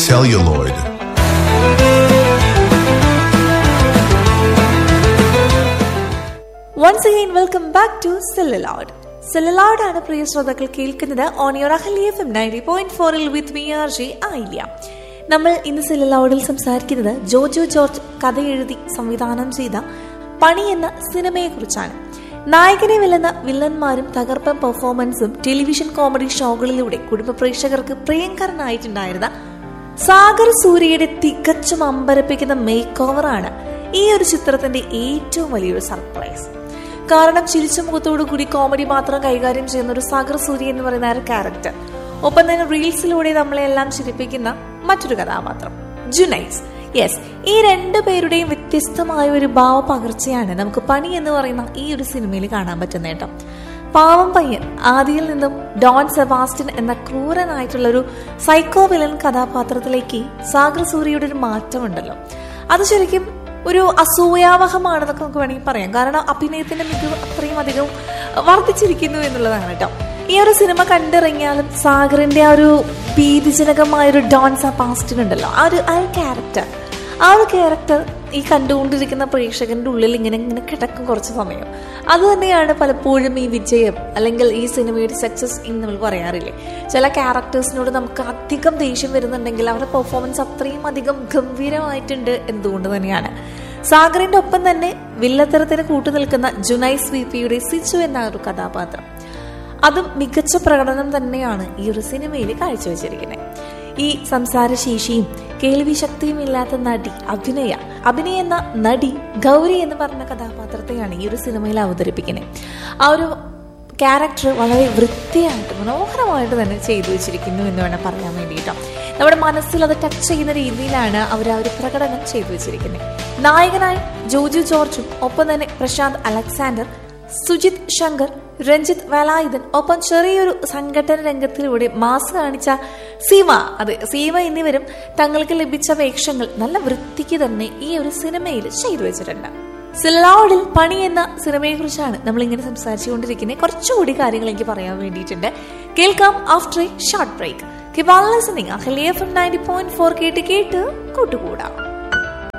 celluloid. Once again welcome back to celluloid celluloid ആണ് പ്രിയ ശ്രോതാക്കൾ കേൾക്കുന്നത് on your Ahalia F M ninety point ഫോറിൽ വിത്ത് മി ആർ ജി ആയില്ല നമ്മൾ ഇന്ന് സെല്ലലൗഡിൽ സംസാരിക്കുന്നത് ജോജോ ജോർജ് കഥ എഴുതി സംവിധാനം ചെയ്ത പണി എന്ന സിനിമയെ കുറിച്ചാണ് നായകനെ വെല്ലുന്ന വില്ലന്മാരും തകർപ്പൻ പെർഫോമൻസും ടെലിവിഷൻ കോമഡി ഷോകളിലൂടെ കുടുംബ പ്രേക്ഷകർക്ക് പ്രിയങ്കരനായിട്ടുണ്ടായിരുന്ന സാഗർ സൂര്യയുടെ തികച്ചും അമ്പരപ്പിക്കുന്ന മേക്ക് ഓവറാണ് ഈ ഒരു ചിത്രത്തിന്റെ ഏറ്റവും വലിയൊരു സർപ്രൈസ് കാരണം ചിരിച്ച മുഖത്തോടു കൂടി കോമഡി മാത്രം കൈകാര്യം ചെയ്യുന്ന ഒരു സാഗർ സൂര്യ എന്ന് പറയുന്ന ആ ഒരു ക്യാരക്ടർ ഒപ്പം തന്നെ റീൽസിലൂടെ നമ്മളെ എല്ലാം ചിരിപ്പിക്കുന്ന മറ്റൊരു കഥാപാത്രം ജുനൈസ് യെസ് ഈ രണ്ടു പേരുടെയും വ്യത്യസ്തമായ ഒരു ഭാവ പകർച്ചയാണ് നമുക്ക് പണി എന്ന് പറയുന്ന ഈ ഒരു സിനിമയിൽ കാണാൻ പറ്റുന്ന കേട്ടോ പാവം പയ്യൻ ആദിയിൽ നിന്നും ഡോൺ സെബാസ്റ്റ്യൻ എന്ന ക്രൂരനായിട്ടുള്ള ഒരു സൈക്കോ വിലൻ കഥാപാത്രത്തിലേക്ക് സാഗർ സൂര്യയുടെ ഒരു മാറ്റമുണ്ടല്ലോ അത് ശരിക്കും ഒരു അസൂയാവഹമാണെന്നൊക്കെ നമുക്ക് വേണമെങ്കിൽ പറയാം കാരണം അഭിനയത്തിന്റെ മികവ് അത്രയും അധികം വർദ്ധിച്ചിരിക്കുന്നു എന്നുള്ളതാണ് കേട്ടോ ഈ ഒരു സിനിമ കണ്ടിറങ്ങിയാലും സാഗറിന്റെ ആ ഒരു ഭീതിജനകമായ ഒരു ഡോൺ സെബാസ്റ്റ്യൻ ഉണ്ടല്ലോ ആ ഒരു ആ ഒരു ക്യാരക്ടർ ആ ഒരു ക്യാരക്ടർ ഈ കണ്ടുകൊണ്ടിരിക്കുന്ന പ്രേക്ഷകന്റെ ഉള്ളിൽ ഇങ്ങനെ ഇങ്ങനെ കിടക്കും കുറച്ച് സമയം അത് തന്നെയാണ് പലപ്പോഴും ഈ വിജയം അല്ലെങ്കിൽ ഈ സിനിമയുടെ സക്സസ് എന്ന് നമ്മൾ പറയാറില്ലേ ചില ക്യാരക്ടേഴ്സിനോട് നമുക്ക് അധികം ദേഷ്യം വരുന്നുണ്ടെങ്കിൽ അവരുടെ പെർഫോമൻസ് അത്രയും അധികം ഗംഭീരമായിട്ടുണ്ട് എന്തുകൊണ്ട് തന്നെയാണ് സാഗറിന്റെ ഒപ്പം തന്നെ വില്ലത്തരത്തിന് കൂട്ടു നിൽക്കുന്ന ജുനൈസ് വി പിയുടെ സിച്ചു എന്ന ഒരു കഥാപാത്രം അതും മികച്ച പ്രകടനം തന്നെയാണ് ഈ ഒരു സിനിമയിൽ കാഴ്ചവെച്ചിരിക്കുന്നത് ഈ സംസാരശേഷിയും കേൾവി ശക്തിയും ഇല്ലാത്ത നടി അഭിനയ അഭിനയ എന്ന നടി ഗൗരി എന്ന് പറഞ്ഞ കഥാപാത്രത്തെയാണ് ഈ ഒരു സിനിമയിൽ അവതരിപ്പിക്കുന്നത് ആ ഒരു ക്യാരക്ടർ വളരെ വൃത്തിയായിട്ട് മനോഹരമായിട്ട് തന്നെ ചെയ്തു വെച്ചിരിക്കുന്നു എന്ന് വേണം പറയാൻ വേണ്ടിയിട്ടോ നമ്മുടെ മനസ്സിൽ അത് ടച്ച് ചെയ്യുന്ന രീതിയിലാണ് അവർ ആ ഒരു പ്രകടനം ചെയ്തു വെച്ചിരിക്കുന്നത് നായകനായി ജോജു ജോർജും ഒപ്പം തന്നെ പ്രശാന്ത് അലക്സാണ്ടർ സുജിത് ശങ്കർ രഞ്ജിത്ത് വേലായുധൻ ഒപ്പം ചെറിയൊരു സംഘടന രംഗത്തിലൂടെ മാസ് കാണിച്ച സീമ അതെ സീമ എന്നിവരും തങ്ങൾക്ക് ലഭിച്ച വേഷങ്ങൾ നല്ല വൃത്തിക്ക് തന്നെ ഈ ഒരു സിനിമയിൽ ചെയ്തു വെച്ചിട്ടുണ്ട് സിലോഡിൽ പണി എന്ന സിനിമയെ കുറിച്ചാണ് നമ്മൾ ഇങ്ങനെ സംസാരിച്ചുകൊണ്ടിരിക്കുന്നത് കുറച്ചുകൂടി കാര്യങ്ങൾ എനിക്ക് പറയാൻ വേണ്ടിയിട്ടുണ്ട് കേൾക്കാം after a short break keep all listening Ahalia from ninety point four കേട്ട് കേട്ട് കൂട്ടുകൂടാം